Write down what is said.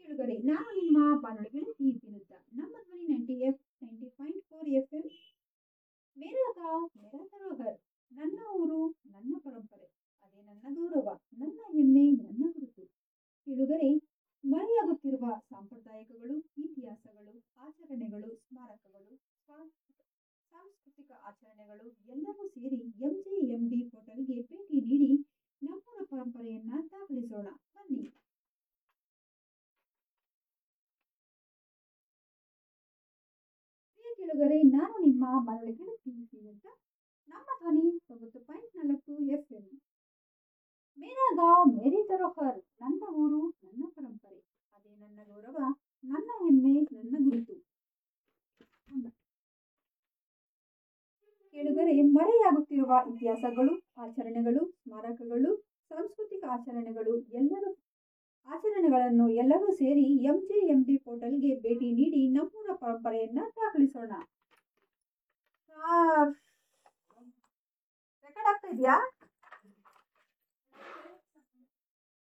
ಕೇಳುಗರೆ ನಾನು ನಿಮ್ಮ ಬಾನುಲಿ ಗೆಳತಿ Vinuta Namma Dhwani ninety F ninety point four F M Mera Gaon Mera Dharohar ನನ್ನ ಊರು ನನ್ನ ಪರಂಪರೆ ಅದೇ ನನ್ನ ಗೌರವ ನನ್ನ ಹೆಮ್ಮೆ ನನ್ನ ಗುರುತು ಕೇಳುಗರೆ ಮರೆಯಾಗುತ್ತಿರುವ ಸಾಂಪ್ರದಾಯಿಕಗಳು ಇತಿಹಾಸಗಳು ಆಚರಣೆಗಳು ಸ್ಮಾರಕಗಳು ಸಾಂಸ್ಕೃ- ಸಾಂಸ್ಕೃತಿಕ ಆಚರಣೆಗಳು ಎಲ್ಲವೂ ಸೇರಿ ಎಂಜೆಎಂಡಿ ಹೋಟೆಲ್ಗೆ ಭೇಟಿ ನೀಡಿ ನಮ್ಮೂರ ಪರಂಪರೆಯನ್ನ ದಾಖಲಿಸೋಣ ಬನ್ನಿ ಪ್ರಿಯ ಕೇಳುಗರೆ ನಾನು ನಿಮ್ಮ ಮರಳಿ ಗೆಳತಿ ಅಂತ ನಮ್ಮ ಧ್ವನಿ ತೊಂಬತ್ತು ಪಾಯಿಂಟ್ ನಾಲ್ಕು ಎಫ್ ಎಂ ಮೇರಾ ಗಾಂವ್ ಮೇರಿ ಧರೋಹರ್ ನನ್ನ ಊರು ನನ್ನ ಪರಂಪರೆ ಅದೇ ನನ್ನ ಗೌರವ ನನ್ನ ಹೆಮ್ಮೆ ನನ್ನ ಗುರುತು ಕೇಳುಗರೆ ಮರೆಯಾಗುತ್ತಿರುವ ಇತಿಹಾಸಗಳು ಆಚರಣೆಗಳು ಸ್ಮಾರಕಗಳು ಸಾಂಸ್ಕೃತಿಕ ಆಚರಣೆಗಳು ಎಲ್ಲರೂ ಆಚರಣೆಗಳನ್ನು ಎಲ್ಲರೂ ಸೇರಿ ಎಂಜೆಎಂಡಿ ಪೋರ್ಟಲ್ಗೆ ಭೇಟಿ ನೀಡಿ ನಮ್ಮೂರ ಪರಂಪರೆಯನ್ನ ದಾಖಲಿಸೋಣ ರೆಕಾರ್ಡ್ ಆಗ್ತಾ ಇದೆಯಾ